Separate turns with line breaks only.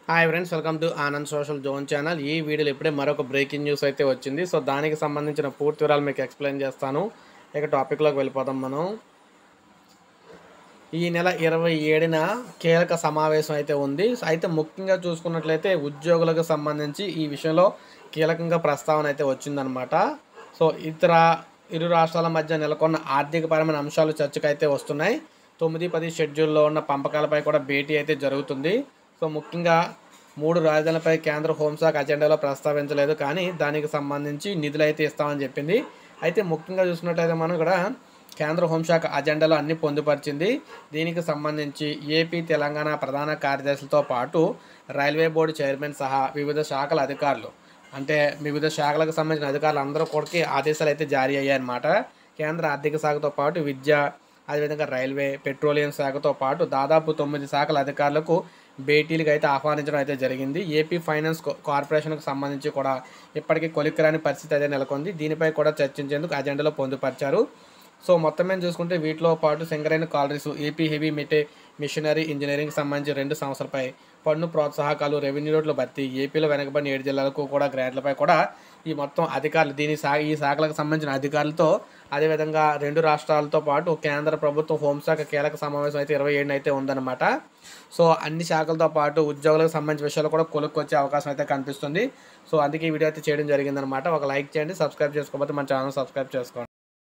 hi friends welcome to Anand social zone channel ఈ వీడియోలో ఇప్పుడే మరొక బ్రేకింగ్ న్యూస్ అయితే వచ్చింది సో దానికి సంబంధించిన పూర్తి వివరాలు మీకు ఎక్స్ప్లెయిన్ చేస్తాను ఇక టాపిక్లోకి వెళ్ళిపోదాం మనం ఈ నెల ఇరవై ఏడున కీలక సమావేశం అయితే ఉంది అయితే ముఖ్యంగా చూసుకున్నట్లయితే ఉద్యోగులకు సంబంధించి ఈ విషయంలో కీలకంగా ప్రస్తావన అయితే వచ్చిందనమాట సో ఇతర ఇరు రాష్ట్రాల మధ్య నెలకొన్న ఆర్థికపరమైన అంశాలు చర్చకు అయితే వస్తున్నాయి తొమ్మిది పది షెడ్యూల్లో ఉన్న పంపకాలపై కూడా భేటీ అయితే జరుగుతుంది సో ముఖ్యంగా మూడు రాజధానులపై కేంద్ర హోంశాఖ అజెండాలో ప్రస్తావించలేదు కానీ దానికి సంబంధించి నిధులు అయితే ఇస్తామని చెప్పింది అయితే ముఖ్యంగా చూసుకున్నట్లయితే మనం ఇక్కడ కేంద్ర హోంశాఖ అజెండాలో అన్ని పొందుపరిచింది దీనికి సంబంధించి ఏపీ తెలంగాణ ప్రధాన కార్యదర్శులతో పాటు రైల్వే బోర్డు చైర్మన్ సహా వివిధ శాఖల అధికారులు అంటే వివిధ శాఖలకు సంబంధించిన అధికారులు అందరూ కూడా ఆదేశాలు అయితే జారీ అయ్యాయన్నమాట కేంద్ర ఆర్థిక శాఖతో పాటు విద్య అదేవిధంగా రైల్వే పెట్రోలియం శాఖతో పాటు దాదాపు తొమ్మిది శాఖల అధికారులకు భేటీలకు అయితే ఆహ్వానించడం అయితే జరిగింది ఏపీ ఫైనాన్స్ కో- కార్పొరేషన్కు సంబంధించి కూడా ఇప్పటికీ కొలిక్కిరాని పరిస్థితి అయితే నెలకొంది దీనిపై కూడా చర్చించేందుకు అజెండాలో పొందుపరిచారు సో మొత్తం మీద చూసుకుంటే వీటిలో పాటు సింగరైన కాలరీస్ ఏపీ హెవీ మెటే మిషనరీ ఇంజనీరింగ్ సంబంధించి రెండు సంవత్సరాలపై పన్ను ప్రోత్సాహకాలు రెవెన్యూ రోడ్ల భర్తీ ఏపీలో వెనకబడిన ఏడు జిల్లాలకు కూడా గ్రాంట్లపై కూడా ఈ మొత్తం అధికారులు దీని శా ఈ శాఖలకు సంబంధించిన అధికారులతో అదేవిధంగా రెండు రాష్ట్రాలతో పాటు కేంద్ర ప్రభుత్వం హోంశాఖ కీలక సమావేశం అయితే ఇరవై ఏడున అయితే ఉందన్నమాట సో అన్ని శాఖలతో పాటు ఉద్యోగులకు సంబంధించిన విషయాలు కూడా కొలుక్కొచ్చే అవకాశం అయితే కనిపిస్తుంది సో అందుకే ఈ వీడియో అయితే చేయడం జరిగిందనమాట ఒక లైక్ చేయండి సబ్స్క్రైబ్ చేసుకోకపోతే మన ఛానల్ సబ్స్క్రైబ్ చేసుకోండి